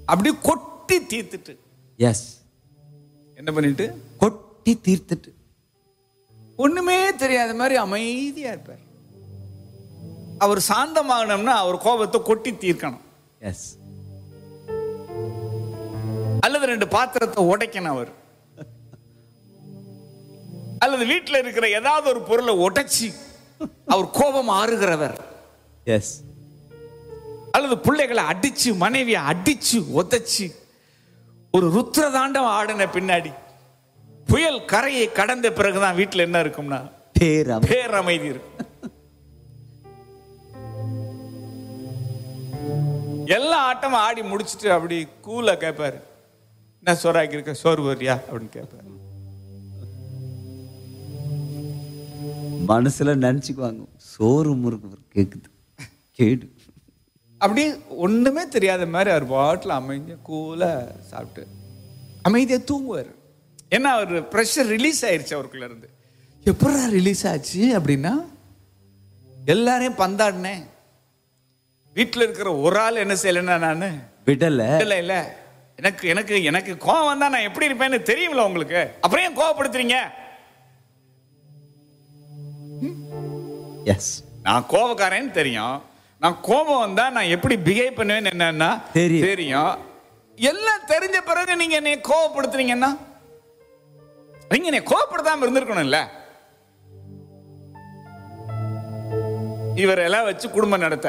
அப்படி கொட்டி தீர்த்துட்டு எஸ் என்ன பண்ணிட்டு கொட்டி தீர்த்துட்டு ஒண்ணுமே தெரியாத மாதிரி அமைதியா இருப்பார் அவர் சாந்தமாகணும்னா அவர் கோபத்தை கொட்டி தீர்க்கணும் எஸ் அல்லது ரெண்டு பாத்திரத்தை உடைக்கணும் அவர் அல்லது வீட்டில் இருக்கிற ஏதாவது ஒரு பொருளை உடைச்சி அவர் கோபம் ஆறுகிறவர் எஸ் அல்லது பிள்ளைகளை அடிச்சு மனைவியை அடிச்சு உதைச்சு ஒரு ருத்ரதாண்டம் ஆடின பின்னாடி புயல் கரையை கடந்த பிறகுதான் வீட்டில் என்ன இருக்கும்னா பேரம் பேரமைதி இருக்கும் எல்லா ஆட்டமும் ஆடி முடிச்சிட்டு அப்படி கூலா கேட்பாரு என்ன சோறாக்கி இருக்க சோறு வரியா அப்படின்னு கேட்பாரு மனசுல நினைச்சுக்குவாங்க சோறு முறுக்கு கேக்குது கேடு அப்படி ஒண்ணுமே தெரியாத மாதிரி அவர் பாட்டில் அமைதியா கூலா சாப்பிட்டு அமைதியா தூங்குவார் ஏன்னா அவர் ப்ரெஷர் ரிலீஸ் ஆயிருச்சு அவருக்குள்ள இருந்து எப்படா ரிலீஸ் ஆச்சு அப்படின்னா எல்லாரையும் பந்தாடினேன் வீட்டில் இருக்கிற ஒரு ஆள் என்ன செய்யலைன்னா நான் விடல இல்ல இல்ல எனக்கு எனக்கு எனக்கு கோவம் வந்தா நான் எப்படி இருப்பேன்னு தெரியும்ல உங்களுக்கு அப்புறம் ஏன் கோவப்படுத்துறீங்க எஸ் நான் கோவக்காரன்னு தெரியும் நான் கோபம் வந்தா நான் எப்படி பிஹேவ் பண்ணுவேன்னு என்னன்னா தெரியும். தெரியும் எல்லாம் தெரிஞ்ச பிறகு நீங்க என்னை கோவப்படுத்துறீங்கன்னா நீங்க என்னை கோவப்படுத்தாம இருந்திருக்கணும்ல இவரெல்லாம் வச்சு குடும்பம் நடத்த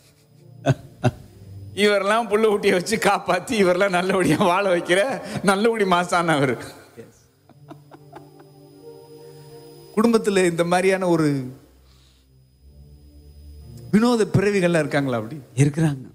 இவரெல்லாம் புள்ள குட்டியை வச்சு காப்பாத்தி இவரெல்லாம் நல்லபடியா வாழ வைக்கிற நல்லபடி மாசான அவர் குடும்பத்துல இந்த மாதிரியான ஒரு வினோத பிறவிகள்லாம் இருக்காங்களா அப்படி இருக்கிறாங்க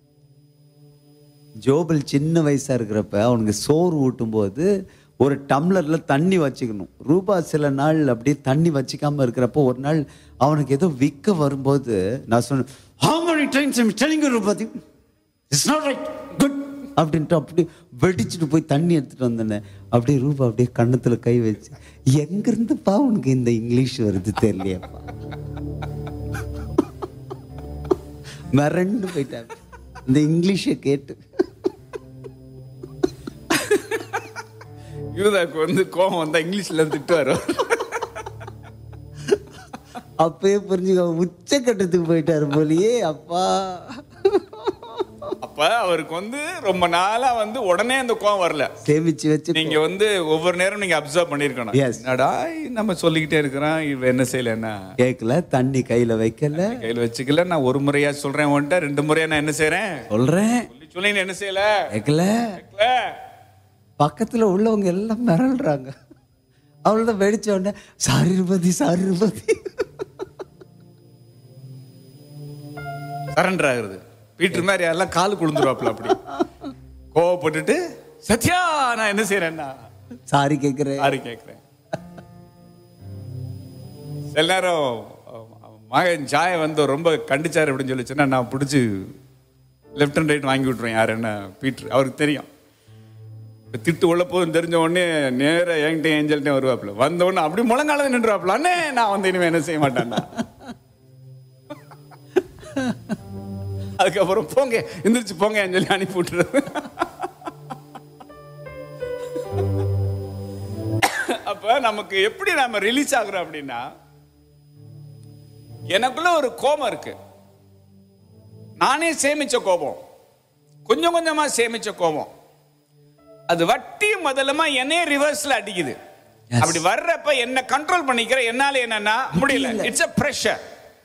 ஜோபல் சின்ன வயசா இருக்கிறப்ப அவனுக்கு சோறு ஊட்டும் போது ஒரு டம்ளர்ல தண்ணி வச்சுக்கணும் ரூபா சில நாள் அப்படியே தண்ணி வச்சுக்காம இருக்கிறப்போ ஒரு நாள் அவனுக்கு ஏதோ விற்க வரும்போது நான் சொன்னேன் how many times I'm telling you Rupathi it's not right good அப்படின்ட்டு அப்படி வெடிச்சுட்டு போய் தண்ணி எடுத்துட்டு வந்தேன் அப்படியே ரூபா அப்படியே கண்ணத்துல கை வச்சு எங்கிருந்துப்பா உனக்கு இந்த இங்கிலீஷ் வருது தெரியலையப்பா மிரண்டு போயிட்டாங்க இந்த இங்கிலீஷை கேட்டு யூதாக்கு வந்து கோபம் வந்தா இங்கிலீஷ்ல திட்டுவாரு அப்பயே புரிஞ்சுக்க உச்சக்கட்டத்துக்கு போயிட்டாரு போலியே அப்பா அப்ப அவருக்கு வந்து ரொம்ப நாளா வந்து உடனே அந்த கோவம் வரல சேமிச்சு வச்சு நீங்க வந்து ஒவ்வொரு நேரம் நீங்க அப்சர்வ் பண்ணிருக்கணும் Yes. என்னடா நம்ம சொல்லிக்கிட்டே இருக்கிறோம் இவ என்ன செய்யலன்னா கேட்கல தண்ணி கையில வைக்கல கையில வச்சுக்கல நான் ஒரு முறையா சொல்றேன் உன்கிட்ட ரெண்டு முறையா நான் என்ன செய்றேன் சொல்றேன் சொல்லி சொல்லி நீ என்ன செய்யல கேட்கல கேட்கல. பக்கத்துல உள்ளவங்க எல்லாம் மிரள்றாங்க அவ்வளவுதான் வெடிச்ச உடனே sorry Rupathi sorry Rupathi surrender ஆகுறது பீட்டர் மாதிரி எல்லாம் கால் குழுந்துருவாப்ல அப்படி கோவப்பட்டுட்டு சத்யா நான் என்ன செய்யறேன்னா சாரி கேட்கிறேன் யாரு கேட்கிறேன் சில நேரம் அஹ், மகன் ஜாய வந்து ரொம்ப கண்டிச்சாரு அப்படின்னு சொல்லி சொன்னா நான் பிடிச்சி லெஃப்ட் அண்ட் ரைட் வாங்கி விட்டுருவேன் யார் என்ன பீட்ரு அவருக்கு தெரியும் இப்ப திட்டு உள்ள போதும் தெரிஞ்ச உடனே நேரா என்கிட்ட ஏஞ்சல்கிட்ட வருவாப்புல வந்த உடனே அப்படி முழங்கால நின்றுவாப்புல அண்ணே நான் வந்து இனிமே என்ன செய்ய மாட்டேன்டா அதுக்கப்புறம் போங்க எந்திரிச்சு போங்க சொல்லி அனுப்பி விட்டுறது அப்ப நமக்கு எப்படி நாம ரிலீஸ் ஆகுறோம் அப்படின்னா எனக்குள்ள ஒரு கோபம் இருக்கு நானே சேமிச்ச கோபம் கொஞ்சம் கொஞ்சமா சேமிச்ச கோபம் அது வட்டி முதல்லமா என்னையே ரிவர்ஸ்ல அடிக்குது Yes. அப்படி வர்றப்ப என்ன கண்ட்ரோல் பண்ணிக்கிற என்னால என்னன்னா முடியல முடியல. இட்ஸ் a pressure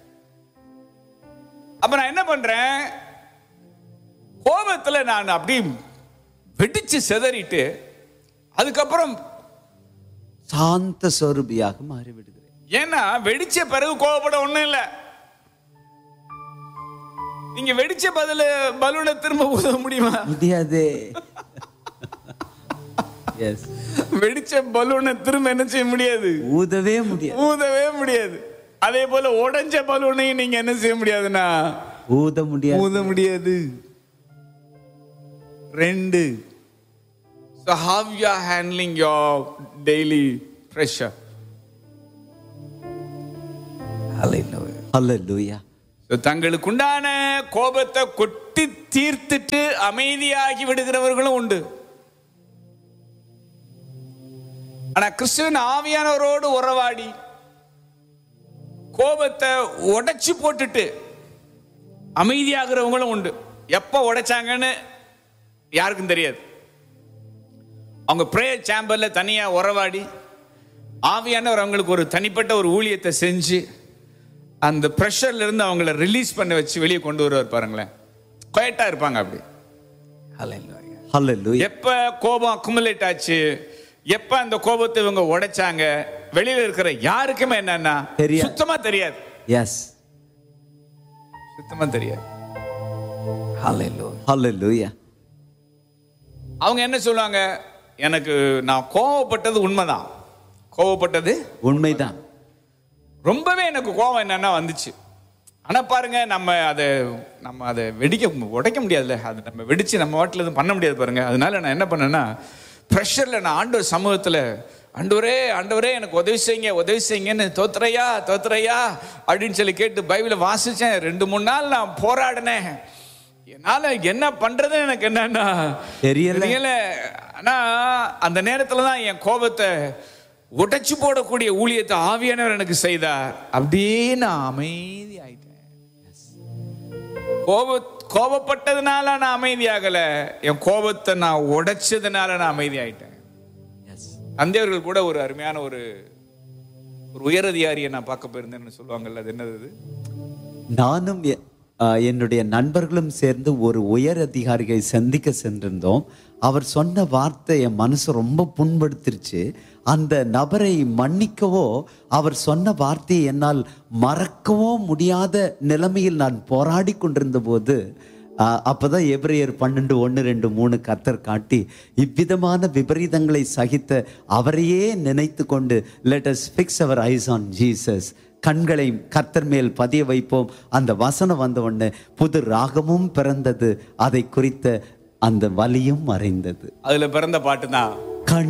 அப்ப நான் என்ன பண்றேன் கோபத்துல நான் அப்படி வெடிச்சு செதறிட்டு அதுக்கப்புறம் சாந்த சொரூபியாக மாறி விடுகிறேன் ஏன்னா வெடிச்ச பிறகு கோவப்பட ஒண்ணும் இல்ல நீங்க வெடிச்ச பதில பலூனை திரும்ப ஊத முடியுமா முடியாதே எஸ் வெடிச்ச பலூனை திரும்ப என்ன செய்ய முடியாது ஊதவே முடியாது ஊதவே முடியாது அதே போல உடைஞ்ச பலூனையும் நீங்க என்ன செய்ய முடியாதுன்னா ஊத முடியாது ஊத முடியாது ரெண்டு So how you are handling your daily pressure? Hallelujah. Hallelujah So, தங்களுக்குண்டான கோபத்தை கொட்டி கொட்டி தீர்த்துட்டு அமைதியாகி விடுகிறவர்களும் உண்டு ஆனா கிறிஸ்துவின் ஆவியானவரோடு உறவாடி கோபத்தை உடைச்சு போட்டுட்டு அமைதியாகிறவங்களும் உண்டு எப்போ உடைச்சாங்கன்னு யாருக்கும் தெரியாது அவங்க ப்ரேயர் சேம்பர்ல தனியா உறவாடி ஆவியானவர் அவங்களுக்கு ஒரு தனிப்பட்ட ஒரு ஊழியத்தை செஞ்சு அந்த ப்ரெஷர்ல இருந்து அவங்கள ரிலீஸ் பண்ண வச்சு வெளியே கொண்டு வருவார் பாருங்களேன் குவைட்டா இருப்பாங்க அப்படி Hallelujah. ஹalleluya எப்ப கோபம் அக்குமுலேட் ஆச்சு எப்ப அந்த கோபத்தை இவங்க உடைச்சாங்க வெளியில இருக்கிற யாருக்குமே என்னன்னா தெரியாது. சுத்தமா தெரியாது எஸ் சுத்தமா தெரியாது ஹalleluya அவங்க என்ன சொல்லுவாங்க எனக்கு நான் கோவப்பட்டது உண்மைதான் கோவப்பட்டது உண்மைதான் ரொம்பவே எனக்கு கோவம் என்னன்னா வந்துச்சு ஆனா பாருங்க நம்ம அதை நம்ம அதை வெடிக்க உடைக்க முடியாதுல்ல அது நம்ம வெடிச்சு நம்ம வாட்டில் எதுவும் பண்ண முடியாது பாருங்க அதனால நான் என்ன பண்ணேன்னா ப்ரெஷரில் நான் ஆண்டவர் சமூகத்தில் ஆண்டவரே ஆண்டவரே எனக்கு உதவி செய்யுங்க உதவி செய்யுங்கன்னு தோத்துறையா தோத்துறையா அப்படின்னு சொல்லி கேட்டு பைபிளை வாசிச்சேன் ரெண்டு மூணு நாள் நான் போராடினேன் என்னால என்ன பண்றதுன்னு எனக்கு என்னன்னா தெரியல. தெரியல ஆனா அந்த நேரத்துல தான் என் கோபத்தை உடைச்சு போடக்கூடிய ஊழியத்தை ஆவியானவர் எனக்கு செய்தார் அப்படியே நான் அமைதி ஆயிட்டேன் கோப கோபப்பட்டதுனால நான் அமைதியாகல என் கோபத்தை நான் உடைச்சதுனால நான் அமைதி ஆயிட்டேன் எஸ் தந்தையர்கள் கூட ஒரு அருமையான ஒரு ஒரு உயரதிகாரியை நான் பார்க்க போயிருந்தேன்னு சொல்லுவாங்கல்ல அது என்னது அது? நானும் எ- ஆ, என்னுடைய நண்பர்களும் சேர்ந்து ஒரு உயர் அதிகாரியை சந்திக்க சென்றிருந்தோம் அவர் சொன்ன வார்த்தை என் மனசு ரொம்ப புண்படுத்திருச்சு அந்த நபரை மன்னிக்கவோ அவர் சொன்ன வார்த்தையை என்னால் மறக்கவோ முடியாத நிலைமையில் நான் போராடி கொண்டிருந்த போது ஆ, அப்பதான் எபிரேயர் பன்னெண்டு ஒன்று ரெண்டு மூணு கத்தர் காட்டி இவ்விதமான விபரீதங்களை சகித்த அவரையே நினைத்து கொண்டு let us fix our eyes on Jesus கண்களை கர்த்தர் மேல் பதிய வைப்போம் அந்த வசனம் வந்த உடனே புது ராகமும் பிறந்தது அதை குறித்த அந்த வலியும் மறைந்தது அதுல பிறந்த பாட்டு தான்